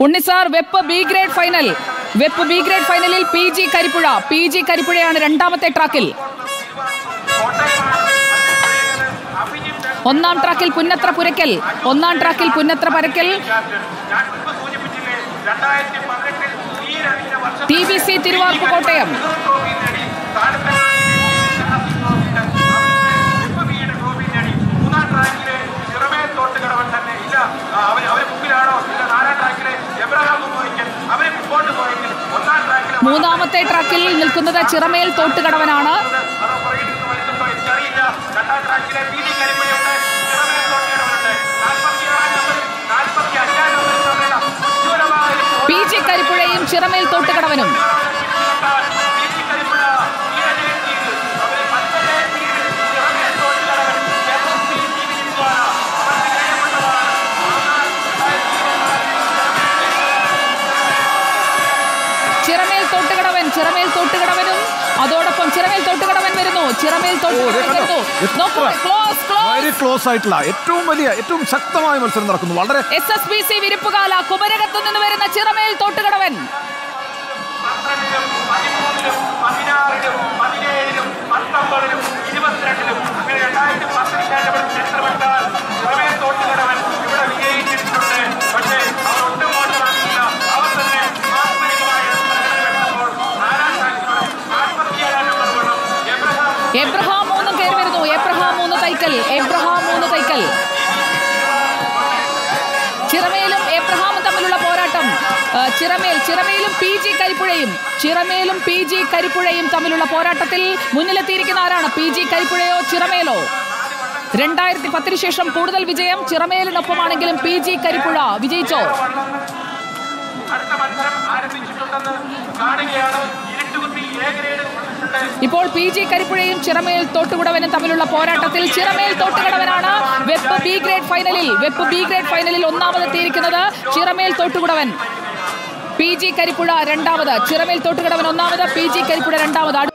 ഉണ്ണിസാർ വെപ്പ് B grade final വെപ്പ് B grade ഫൈനലിൽ P G Karippuzha P G കരിപ്പുഴയാണ് രണ്ടാമത്തെ ട്രാക്കിൽ ഒന്നാം ട്രാക്കിൽ പുന്നത്ര പുരക്കൽ ഒന്നാം ട്രാക്കിൽ Punnathra Parakkal T B C Thiruvarppu Kottayam മൂന്നാമത്തെ ട്രാക്കിൽ നിൽക്കുന്നത് ചിറമേൽ തോട്ടുകടവനാണ് പി ജി കരിപ്പുഴയും ചിറമേൽ തോട്ടുകടവനും ചിറമേൽ തോട്ടുകടവൻ ചിറമേൽ തോട്ടുകടവനും അതോടൊപ്പം ചിറമേൽ തോട്ടുകടവൻ വരുന്നു ചിറമേൽ തോട്ടുകടവൻ വരുന്നു നോക്കൂ, close, close. വെരി ക്ലോസ് ആയിട്ടുള്ള ഏറ്റവും വലിയ ഏറ്റവും ശക്തമായ മത്സരം നടക്കുന്നു വളരെ S S B C Viruppukala കുമരകത്തു നിന്ന് വരുന്ന ചിറമേൽ തോട്ടുകടവൻ പതിനാറിലും പതിനേഴിലും പത്തൊമ്പതിലും ഇരുപത്തിരണ്ടിലും അങ്ങനെ രണ്ടായിരത്തി പത്തിന് ശേഷം ചരിത്രമെടുത്താൽ പ്രമേയ തോട്ടുകടവൻ ഇവിടെ വിജയിച്ചിട്ടുണ്ട് പക്ഷേ അവർ ഒട്ടും മോശമാക്കില്ല അവർ തന്നെ ആത്മനികമായ പ്രകടനമെടുത്തപ്പോൾ നാലാം സ്ഥാനത്തോടെ നാൽപ്പത്തിയേഴാം നമ്പർ വേണം എബ്രഹാം എബ്രഹാം മൂന്ന് കയറി വരുന്നു എബ്രഹാം മൂന്ന് തൈക്കൽ എബ്രഹാം മൂന്ന് തൈക്കൽ ചിറമേലും എബ്രഹാമും തമ്മിലുള്ള പോരാട്ടം ആ, ചിറമേൽ ചിറമേലും പി ജി കരിപ്പുഴയും ചിറമേലും പി ജി കരിപ്പുഴയും തമ്മിലുള്ള പോരാട്ടത്തിൽ മുന്നിലെത്തിയിരിക്കുന്ന ആരാണ് പി ജി കരിപ്പുഴയോ ചിറമേലോ രണ്ടായിരത്തി പത്തിന് ശേഷം കൂടുതൽ വിജയം ചിറമേലിനൊപ്പമാണെങ്കിലും പി ജി കരിപ്പുഴ വിജയിച്ചോ അടുത്ത മത്സരം ആരംഭിച്ചിട്ടുണ്ടെന്ന് കാണുകയാണ് ഇരുട്ടുകുത്തി എ ഗ്രേഡ് ഉണ്ട് ഇപ്പോൾ പി ജി കരിപ്പുഴയും ചിറമേൽ തോട്ടുകുടവനും തമ്മിലുള്ള പോരാട്ടത്തിൽ ചിറമേൽ തോട്ടുകുടവനാണ് വെപ്പ് ബി ഗ്രേഡ് ഫൈനലിൽ വെപ്പ് ബി ഗ്രേഡ് ഫൈനലിൽ ഒന്നാമതെത്തിയിരിക്കുന്നത് ചിറമേൽ തോട്ടുകുടവൻ പി ജി കരിപ്പുഴ രണ്ടാമത് ചിറമേൽ തോട്ടുകുടവൻ ഒന്നാമത് പി ജി കരിപ്പുഴ രണ്ടാമത്